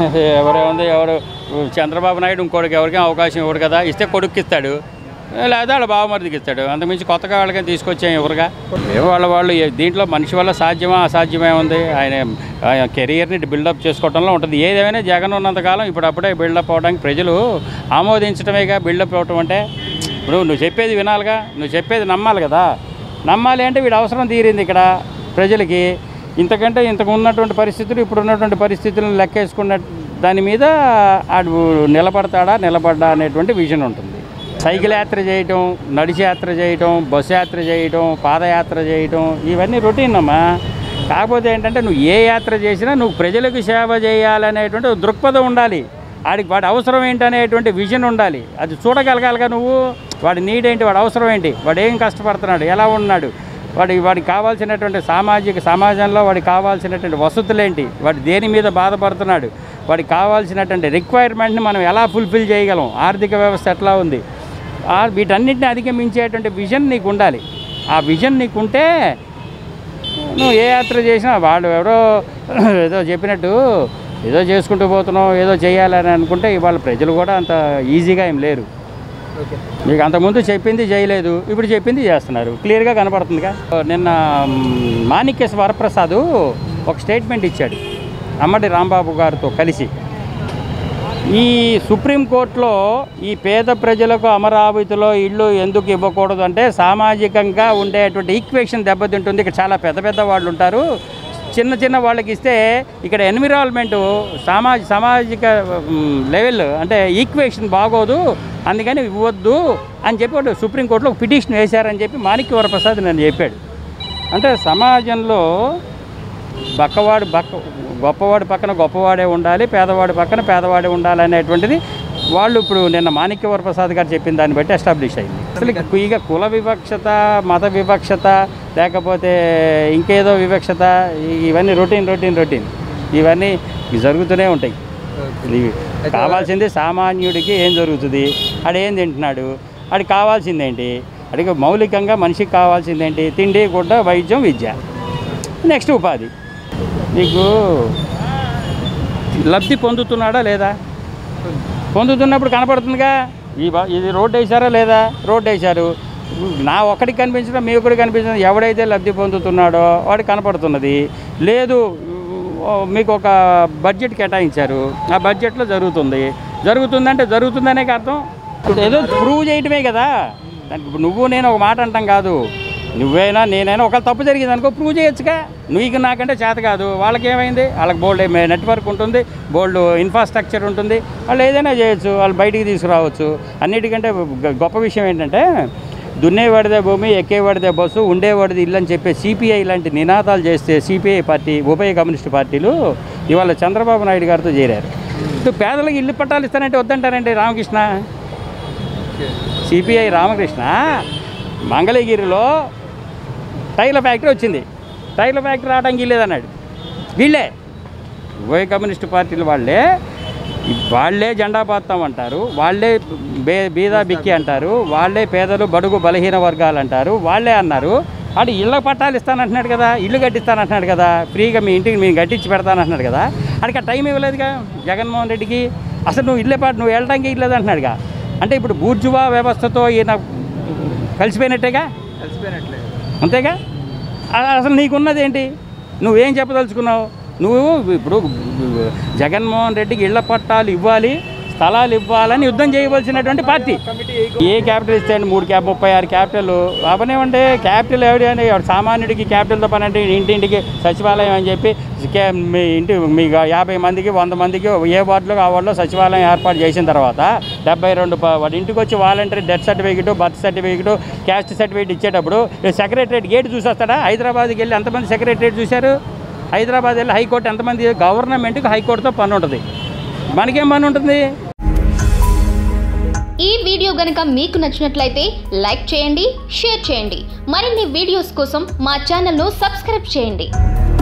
ఎవరు ఉంది ఎవరు చంద్రబాబు నాయుడు ఇంకోటికి ఎవరికి అవకాశం ఇవ్వడు కదా ఇస్తే కొడుక్కి ఇస్తాడు లేదా వాళ్ళ బావమరిదికి ఇస్తాడు అంతమించి కొత్తగా వాళ్ళకి తీసుకొచ్చాం ఎవరుగా ఏమో వాళ్ళ వాళ్ళు ఏ- దీంట్లో మనిషి వల్ల సాధ్యమా అసాధ్యమే ఉంది ఆయన ఆయన కెరియర్ని బిల్డప్ చేసుకోవడంలో ఉంటుంది ఏదేమైనా జగన్ ఉన్నంతకాలం ఇప్పుడు అప్పుడే బిల్డప్ అవడానికి ప్రజలు ఆమోదించడమేగా బిల్డప్ అవటం అంటే ఇప్పుడు నువ్వు చెప్పేది వినాలిగా నువ్వు చెప్పేది నమ్మాలి కదా నమ్మాలి అంటే వీడు అవసరం తీరింది ఇక్కడ ప్రజలకి ఇంతకంటే ఇంతకు ఉన్నటువంటి పరిస్థితులు ఇప్పుడు ఉన్నటువంటి పరిస్థితులను లెక్కేసుకున్న దాని మీద ఆడు నిలబడతాడా నిలబడ్డా అనేటువంటి విజన్ ఉంటుంది సైకిల్ యాత్ర చేయటం నడిచి యాత్ర చేయటం బస్సు యాత్ర చేయటం పాదయాత్ర చేయటం ఇవన్నీ రొటీన్ అమ్మా కాకపోతే ఏంటంటే నువ్వు ఏ యాత్ర చేసినా నువ్వు ప్రజలకు సేవ చేయాలనేటువంటి ఒక దృక్పథం ఉండాలి వాడికి వాడి అవసరం ఏంటనేటువంటి విజన్ ఉండాలి అది చూడగలగాలిగా నువ్వు వాడి నీడ్ ఏంటి వాడి అవసరం ఏంటి వాడు ఏం కష్టపడుతున్నాడు ఎలా ఉన్నాడు వాడి వాడికి కావాల్సినటువంటి సామాజిక సమాజంలో వాడికి కావాల్సినటువంటి వసతులు ఏంటి వాడు దేని మీద బాధపడుతున్నాడు వాడికి కావాల్సినటువంటి రిక్వైర్మెంట్ని మనం ఎలా ఫుల్ఫిల్ చేయగలం ఆర్థిక వ్యవస్థ ఎట్లా ఉంది ఆ వీటన్నిటిని అధిగమించేటువంటి విజన్ నీకు ఉండాలి ఆ విజన్ నీకుంటే నువ్వు ఏ యాత్ర చేసినా వాళ్ళు ఎవరో ఏదో చెప్పినట్టు ఏదో చేసుకుంటూ పోతున్నావు ఏదో చేయాలని అనుకుంటే ఇవాళ ప్రజలు కూడా అంత ఈజీగా ఏం లేరు ఓకే మీకు అంతకుముందు చెప్పింది చేయలేదు ఇప్పుడు చెప్పింది చేస్తున్నారు క్లియర్గా కనపడుతుందిగా నిన్న మ్, మాణిక్యస్ వరప్రసాద్ ఒక స్టేట్మెంట్ ఇచ్చాడు అమ్మటి రాంబాబు గారితో కలిసి ఈ సుప్రీంకోర్టులో ఈ పేద ప్రజలకు అమరావతిలో ఇళ్ళు ఎందుకు ఇవ్వకూడదు అంటే సామాజికంగా ఉండేటువంటి ఈక్వేషన్ దెబ్బతింటుంది ఇక్కడ చాలా పెద్ద పెద్ద వాళ్ళు ఉంటారు చిన్న చిన్న వాళ్ళకి ఇస్తే ఇక్కడ ఎన్విరాన్మెంట్ సామాజ సామాజిక మ్, లెవెల్ అంటే ఈక్వేషన్ బాగోదు అందుకని ఇవ్వద్దు అని చెప్పి వాడు సుప్రీంకోర్టులో ఒక పిటిషన్ వేశారని చెప్పి మాణిక్య వరప్రసాద్ నన్ను చెప్పాడు అంటే సమాజంలో బక్కవాడు బక్క గొప్పవాడి పక్కన గొప్పవాడే ఉండాలి పేదవాడి పక్కన పేదవాడే ఉండాలి అనేటువంటిది వాళ్ళు ఇప్పుడు నిన్న మాణిక్య వరప్రసాద్ గారు చెప్పిన దాన్ని బట్టి ఎస్టాబ్లిష్ అయింది అసలు ఇక- ఇక కుల వివక్షత మత వివక్షత లేకపోతే ఇంకేదో వివక్షత ఇ- ఇవన్నీ రొటీన్ రొటీన్ రొటీన్ ఇవన్నీ జరుగుతూనే ఉంటాయి ఇది కావాల్సింది సామాన్యుడికి ఏం జరుగుతుంది ఆడు ఏం తింటున్నాడు ఆడికి కావాల్సింది ఏంటి అడిగి మౌలికంగా మనిషికి కావాల్సింది ఏంటి తిండి గుడ్డ వైద్యం విద్య నెక్స్ట్ ఉపాధి నీకు లబ్ధి పొందుతున్నాడా లేదా పొందుతున్నప్పుడు కనపడుతుందిగా ఈ బా- ఇది రోడ్డు వేశారా లేదా రోడ్డు వేశారు నా ఒక్కడికి కనిపించడం మీ ఒక్కడికి కనిపించడం ఎవడైతే లబ్ధి పొందుతున్నాడో వాడికి కనపడుతున్నది లేదు ఓ, మీకు ఒక బడ్జెట్ కేటాయించారు ఆ బడ్జెట్లో జరుగుతుంది జరుగుతుందంటే జరుగుతుందనే అర్థం ఏదో ప్రూవ్ చేయటమే కదా దానికి ఇప్పుడు నువ్వు నేను ఒక మాట అంటాం కాదు నువ్వైనా నేనైనా ఒకవేళ తప్పు జరిగింది అనుకో ప్రూవ్ చేయొచ్చుగా నీకు నాకంటే చేత కాదు వాళ్ళకి ఏమైంది వాళ్ళకి బోల్డ్ నెట్వర్క్ ఉంటుంది బోల్డ్ ఇన్ఫ్రాస్ట్రక్చర్ ఉంటుంది వాళ్ళు ఏదైనా చేయొచ్చు వాళ్ళు బయటికి తీసుకురావచ్చు అన్నిటికంటే గ- గొప్ప విషయం ఏంటంటే దున్నేవాడిదే భూమి ఎక్కేవాడిదే బస్సు ఉండేవాడిది ఇల్లు అని చెప్పే సిపిఐ లాంటి నినాదాలు చేస్తే సిపిఐ పార్టీ ఉభయ కమ్యూనిస్ట్ పార్టీలు ఇవాళ చంద్రబాబు నాయుడు గారితో చేరారు ఇప్పుడు పేదలకు ఇల్లు పట్టాలు ఇస్తానంటే వద్దంటారండి రామకృష్ణ సిపిఐ రామకృష్ణ మంగళగిరిలో టైర్ల ఫ్యాక్టరీ వచ్చింది టైర్ల ఫ్యాక్టరీ రావడానికి వీల్లేదన్నాడు వీళ్ళే ఉభయ కమ్యూనిస్ట్ పార్టీలు వాళ్ళే వాళ్ళే జెండా పాతామంటారు వాళ్ళే బే బీదా బిక్కి అంటారు వాళ్ళే పేదలు బడుగు బలహీన వర్గాలు అంటారు వాళ్ళే అన్నారు వాడు ఇళ్ళ పట్టాలు ఇస్తానంటున్నాడు కదా ఇల్లు కట్టిస్తానంటున్నాడు కదా ఫ్రీగా మీ ఇంటికి మేము కట్టించి పెడతానంటున్నాడు కదా అడికి ఆ టైం ఇవ్వలేదుగా జగన్మోహన్ రెడ్డికి అసలు నువ్వు ఇల్లే పాటు నువ్వు వెళ్ళడానికి ఇల్లేదు అంటున్నాడుగా అంటే ఇప్పుడు బూర్జువా వ్యవస్థతో ఈయన కలిసిపోయినట్టేగా కలిసిపోయినట్లే అంతేగా అ- అసలు నీకున్నది ఏంటి నువ్వేం చెప్పదలుచుకున్నావు నువ్వు ఇప్పుడు జగన్మోహన్ రెడ్డికి ఇళ్ల పట్టాలు ఇవ్వాలి స్థలాలు ఇవ్వాలని యుద్ధం చేయవలసినటువంటి పార్టీ ఏ క్యాపిటల్ ఇస్తే అండి మూడు క్యాప్ ముప్పై ఆరు క్యాపిటల్ అవనేమంటే క్యాపిటల్ ఎవడి అని ఎవడు సామాన్యుడికి క్యాపిటల్తో పని అంటే ఇంటింటికి సచివాలయం అని చెప్పి కే- మీ ఇంటి మీ యాభై మందికి వంద మందికి ఏ వార్డులో ఆ వార్డులో సచివాలయం ఏర్పాటు చేసిన తర్వాత డెబ్బై రెండు ప- వాడి ఇంటికి వచ్చి voluntary death certificate birth certificate caste certificate ఇచ్చేటప్పుడు సెక్రటరేట్ గేట్ చూసొస్తాడా హైదరాబాద్కి వెళ్ళి ఎంతమంది సెక్రటరేట్ చూశారు హైదరాబాద్ వెళ్ళి హైకోర్టు ఎంతమంది గవర్నమెంట్కి హైకోర్టుతో పని ఉంటుంది మనకేం పని ఉంటుంది ఈ వీడియో గనుక మీకు నచ్చినట్లయితే లైక్ చేయండి షేర్ చేయండి మరిన్ని వీడియోస్ కోసం మా ఛానల్ను సబ్స్క్రైబ్ చేయండి